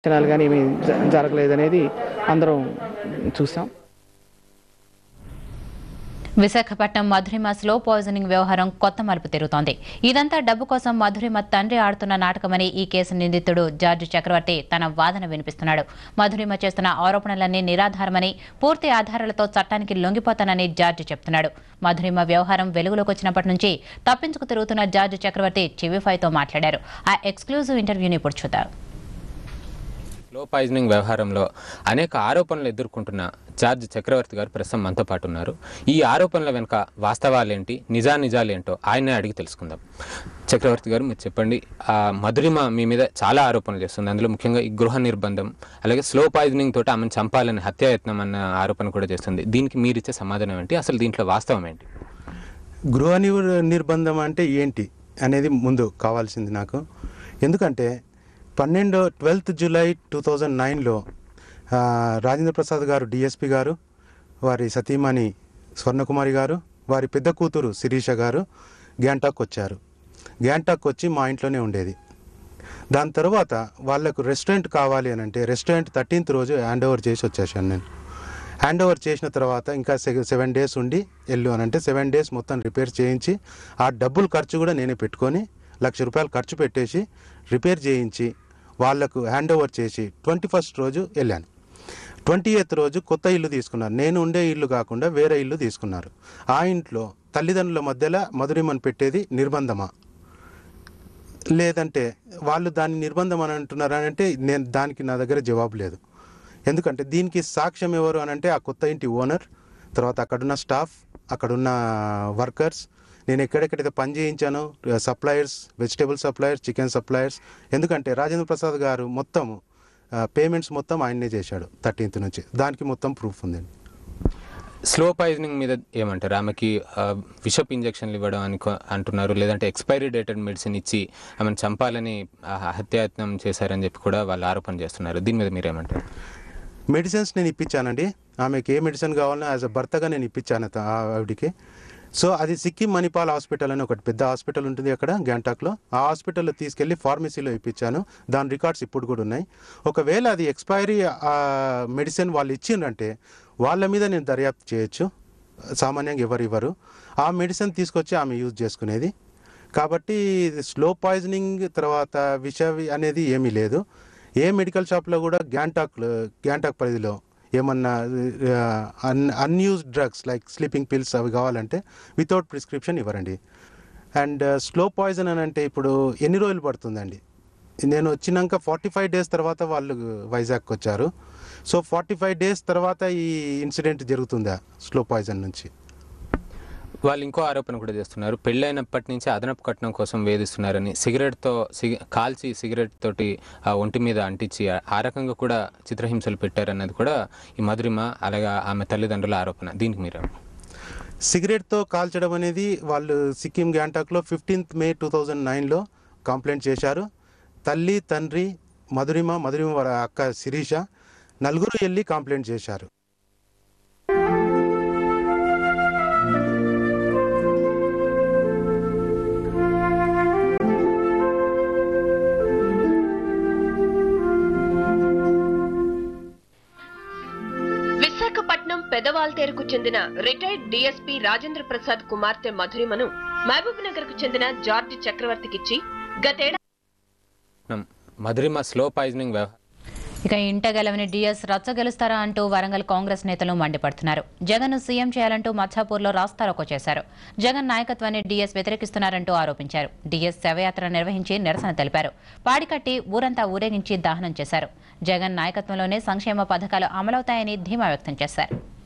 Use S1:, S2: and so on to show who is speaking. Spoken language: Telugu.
S1: క్షణాలు కానీ ఏమీ జ- జరగలేదనేది అందరం చూసాం
S2: విశాఖపట్నం మధురిమ స్లో పాయిజనింగ్ వ్యవహారం కొత్త మలుపు తిరుగుతోంది ఇదంతా డబ్బు కోసం మధురిమ తండ్రి ఆడుతున్న నాటకమని ఈ కేసు నిందితుడు జార్జ్ చక్రవర్తి తన వాదన వినిపిస్తున్నాడు మధురిమ చేస్తున్న ఆరోపణలన్నీ నిరాధారమని పూర్తి ఆధారాలతో చట్టానికి లొంగిపోతానని జార్జ్ చెప్తున్నాడు మధురిమ వ్యవహారం వెలుగులోకి వచ్చినప్పటి నుంచి తప్పించుకు తిరుగుతున్న జార్జ్ చక్రవర్తి టీవీ తో మాట్లాడారు ఆ ఎక్స్క్లూజివ్ ఇంటర్వ్యూని ఇప్పుడు చూద్దాం
S3: స్లో పాయిజనింగ్ వ్యవహారంలో అనేక ఆరోపణలు ఎదుర్కొంటున్న జార్జ్ చక్రవర్తి గారు ప్రస్తుతం మనతో పాటు ఉన్నారు ఈ ఆరోపణల వెనుక వాస్తవాలేంటి నిజానిజాలేంటో ఆయనే అడిగి తెలుసుకుందాం చక్రవర్తి గారు మీరు చెప్పండి ఆ మధురిమ మీ మీద చాలా ఆరోపణలు చేస్తుంది అందులో ముఖ్యంగా ఈ గృహ నిర్బంధం అలాగే స్లో పాయిజనింగ్ తోటి ఆమెను చంపాలని హత్యాయత్నం అన్న ఆరోపణ కూడా చేస్తుంది దీనికి మీరిచ్చే సమాధానం ఏంటి అసలు దీంట్లో వాస్తవం ఏంటి
S4: గృహ నిర్- నిర్బంధం అంటే ఏంటి అనేది ముందు కావాల్సింది నాకు ఎందుకంటే పన్నెండో ట్వెల్త్ జూలై టూ థౌజండ్ నైన్లో రాజేంద్ర ప్రసాద్ గారు డిఎస్పి గారు వారి సతీమణి స్వర్ణకుమారి గారు వారి పెద్ద కూతురు శిరీష గారు గ్యాంటాక్ వచ్చారు గ్యాంటాక్ వచ్చి మా ఇంట్లోనే ఉండేది దాని తర్వాత వాళ్ళకు రెస్టారెంట్ కావాలి అని అంటే రెస్టారెంట్ థర్టీన్త్ రోజు హ్యాండ్ ఓవర్ చేసి వచ్చేసాను నేను హ్యాండ్ ఓవర్ చేసిన తర్వాత ఇంకా సె- సెవెన్ డేస్ ఉండి వెళ్ళు అని అంటే సెవెన్ డేస్ మొత్తం రిపేర్ చేయించి ఆ డబ్బులు ఖర్చు కూడా నేనే పెట్టుకొని లక్ష రూపాయలు ఖర్చు పెట్టేసి రిపేర్ చేయించి వాళ్లకు హ్యాండ్ ఓవర్ చేసి ట్వంటీ ఫస్ట్ రోజు వెళ్ళాను ట్వంటీ ఎయిత్ రోజు కొత్త ఇల్లు తీసుకున్నారు నేను ఉండే ఇల్లు కాకుండా వేరే ఇల్లు తీసుకున్నారు ఆ ఇంట్లో తల్లిదండ్రుల మధ్యలో మధురిమని పెట్టేది నిర్బంధమా లేదంటే వాళ్ళు దాన్ని నిర్బంధం అని అంటున్నారు అని అంటే నేను దానికి నా దగ్గర జవాబు లేదు ఎందుకంటే దీనికి సాక్ష్యం ఎవరు అని అంటే ఆ కొత్త ఇంటి ఓనర్ తర్వాత అక్కడున్న స్టాఫ్ అక్కడున్న వర్కర్స్ నేను ఎక్కడెక్కడైతే పని చేయించానో suppliers vegetable suppliers chicken suppliers ఎందుకంటే రాజేంద్ర ప్రసాద్ గారు మొత్తం పేమెంట్స్ మొత్తం ఆయన్నే చేశాడు థర్టీన్త్ నుంచి దానికి మొత్తం ప్రూఫ్ ఉందండి
S3: స్లో పాయిజనింగ్ మీద ఏమంటారు ఆమెకి ఆ, విషపు ఇంజక్షన్లు ఇవ్వడం అని కొ- అంటున్నారు లేదంటే ఎక్స్పైరీ డేటెడ్ మెడిసిన్ ఇచ్చి ఆమెను చంపాలని ఆ, హత్యాయత్నం చేశారని చెప్పి కూడా వాళ్ళు ఆరోపణ చేస్తున్నారు దీని మీద మీరేమంటారు
S4: మెడిసిన్స్ నేను ఇప్పించానండి ఆమెకి ఏ మెడిసిన్ కావాలన్నా యాజ్ అ భర్తగా నేను ఇప్పించాను త- ఆ ఆవిడికి సో అది సిక్కిం మణిపాల్ హాస్పిటల్ అని ఒకటి పెద్ద హాస్పిటల్ ఉంటుంది అక్కడ గ్యాంటాక్లో ఆ హాస్పిటల్లో తీసుకెళ్లి ఫార్మసీలో ఇప్పించాను దాని రికార్డ్స్ ఇప్పుడు కూడా ఉన్నాయి ఒకవేళ అది ఎక్స్పైరీ మెడిసిన్ వాళ్ళు ఇచ్చిండ్రంటే వాళ్ళ మీద నేను దర్యాప్తు చేయొచ్చు సామాన్యంగా ఎవరు ఇవ్వరు ఆ మెడిసిన్ తీసుకొచ్చి ఆమె యూజ్ చేసుకునేది కాబట్టి స్లో పాయిజనింగ్ తర్వాత విష అనేది ఏమీ లేదు ఏ మెడికల్ షాప్లో కూడా గ్యాంటాక్ గ్యాంటాక్ పరిధిలో ఏమన్నా అన్ unused drugs like sleeping pills అవి కావాలంటే వితౌట్ ప్రిస్క్రిప్షన్ ఇవ్వరండి అండ్ స్లో పాయిజన్ అని అంటే ఇప్పుడు ఎన్ని రోజులు పడుతుందండి నేను వచ్చినాక ఫార్టీ ఫైవ్ డేస్ తర్వాత వాళ్ళు వైజాగ్కి వచ్చారు సో ఫార్టీ ఫైవ్ డేస్ తర్వాత ఈ ఇన్సిడెంట్ జరుగుతుందా స్లో పాయిజన్ నుంచి
S3: వాళ్ళు ఇంకో ఆరోపణ కూడా చేస్తున్నారు పెళ్ళైనప్పటి నుంచి అదనపు కట్నం కోసం వేధిస్తున్నారని సిగరెట్తో సిగ కాల్చి సిగరెట్ తోటి ఆ ఒంటి మీద అంటించి ఆ- ఆ రకంగా కూడా చిత్రహింసలు పెట్టారన్నది కూడా ఈ మధురిమ అలాగే ఆమె తల్లిదండ్రుల ఆరోపణ దీనికి మీరు
S4: సిగరెట్తో కాల్చడం అనేది వాళ్ళు సిక్కిం గ్యాంటాక్లో ఫిఫ్టీన్త్ మే టూ థౌజండ్ నైన్లో కంప్లైంట్ చేశారు తల్లి తండ్రి మధురిమ మధురిమ వారి అక్క శిరీష నలుగురు వెళ్ళి కంప్లైంట్ చేశారు
S5: విశాఖపట్నం పెదవాల్తేరుకు చెందిన రిటైర్డ్ డీఎస్పీ రాజేంద్ర ప్రసాద్ కుమార్తె మధురిమను మహబూబ్ నగర్ కు చెందిన జార్జ్ చక్రవర్తికిచ్చి గతేడా
S3: మధురిమ స్లో పాయిజనింగ్ వ్యవహారం
S2: ఇక ఇంట గెలవని డీఎస్ రచ్చ గెలుస్తారా అంటూ వరంగల్ కాంగ్రెస్ నేతలు మండిపడుతున్నారు జగన్ సీఎం చేయాలంటూ మచ్చాపూర్లో రాస్తారోకో చేశారు జగన్ నాయకత్వాన్ని డీఎస్ వ్యతిరేకిస్తున్నారంటూ ఆరోపించారు డీఎస్ శవయాత్ర నిర్వహించి నిరసన తెలిపారు పాడికట్టి ఊరంతా ఊరేగించి దహనం చేశారు జగన్ నాయకత్వంలోనే సంక్షేమ పథకాలు అమలవుతాయని ధీమా వ్యక్తం చేశారు